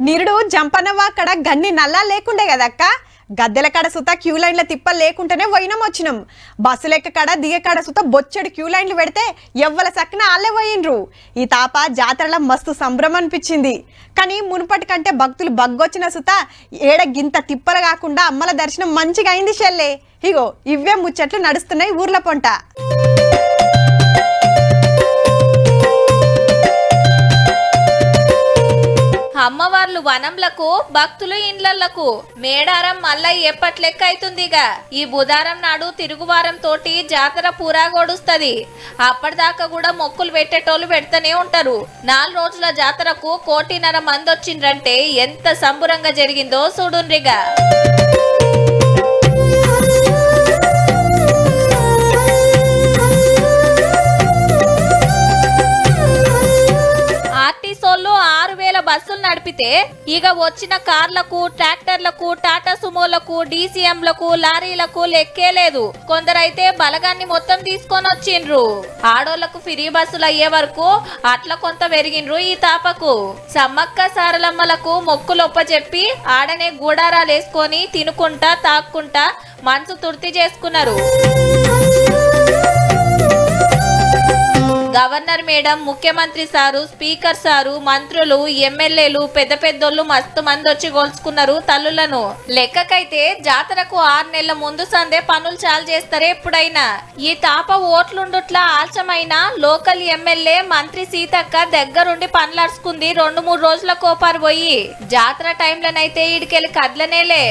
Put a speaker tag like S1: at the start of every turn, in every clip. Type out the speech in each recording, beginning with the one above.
S1: నిరుడు జంపనవ్వ అక్కడ గన్ని నల్లా లేకుండే కదక్క గద్దెల కాడ సుత క్యూ లైన్ల తిప్ప లేకుంటేనే పోయినాం వచ్చినాం బస్సు లెక్క కాడ దిగే కాడ సుత బొచ్చడి క్యూ లైన్లు పెడితే ఎవ్వల సక్కన ఆళ్ళే పోయిండ్రు ఈ తాప జాతరలో మస్తు సంభ్రమం అనిపించింది కానీ మునుపటి కంటే భక్తులు బగ్గొచ్చిన సుత ఏడ గింత తిప్పలు కాకుండా అమ్మల దర్శనం మంచిగా అయింది షెల్లే ఇగో ఇవే ముచ్చట్లు నడుస్తున్నాయి ఊర్ల పొంట
S2: అమ్మవార్లు వనంలకు భక్తులు ఇండ్లకు మేడారం మళ్ళా ఎప్పటి లెక్క అవుతుందిగా ఈ బుధారం నాడు తిరుగువారం తోటి జాతర పూరాగోడుస్తుంది అప్పటిదాకా కూడా మొక్కులు పెట్టేటోళ్ళు పెడతానే ఉంటారు నాలుగు రోజుల జాతరకు కోటిన్నర మంది వచ్చిండ్రంటే ఎంత సంబురంగా జరిగిందో చూడుండ్రిగా ఆర్టీసోళ్ళు ఆరు వేల బస్సులు నడిపితే ఇక వచ్చిన కార్లకు ట్రాక్టర్లకు టాటా సుమోలకు డీసీఎంలకు లారీలకు లెక్కే లేదు కొందరైతే బలగాన్ని మొత్తం తీసుకొని వచ్చిండ్రు ఆడోళ్లకు ఫ్రీ బస్సులు అయ్యే వరకు అట్లా కొంత పెరిగిండ్రు ఈ తాపకు సమ్మక్క సారలమ్మలకు మొక్కులొప్ప చెప్పి ఆడనే గూడారాలు వేసుకొని తినుకుంటా తాక్కుంటా మనసు తుర్తి చేసుకున్నారు గవర్నర్ మేడం ముఖ్యమంత్రి సారు స్పీకర్ సారు మంత్రులు ఎమ్మెల్యేలు పెద్ద పెద్దోళ్ళు మస్తు మంది వచ్చి గోల్చుకున్నారు తల్లులను లెక్కకైతే జాతరకు ఆరు నెలల ముందు సందే పనులు చాలు చేస్తారే ఎప్పుడైనా ఈ తాప ఓట్లుండుట్లా ఆల్చమైన లోకల్ ఎమ్మెల్యే మంత్రి సీతక్క దగ్గరుండి పనులడుచుకుంది రెండు మూడు రోజుల కోపారు పోయి జాతర టైంలోనైతే ఈడికెళ్ళి కదలనేలే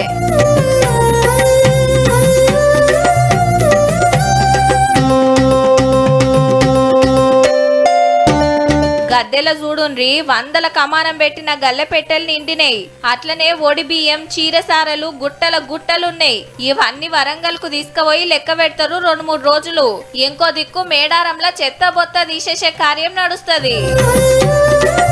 S2: గద్దెల చూడుండ్రి వందల కమానం పెట్టిన గల్లె పెట్టెలు నిండినాయి అట్లనే ఒడి బియ్యం చీరసారలు గుట్టల గుట్టలున్నాయి ఇవన్నీ వరంగల్ కు తీసుకుపోయి లెక్క పెడతారు రెండు మూడు రోజులు ఇంకో దిక్కు మేడారంలో చెత్త బొత్త తీసేసే కార్యం నడుస్తుంది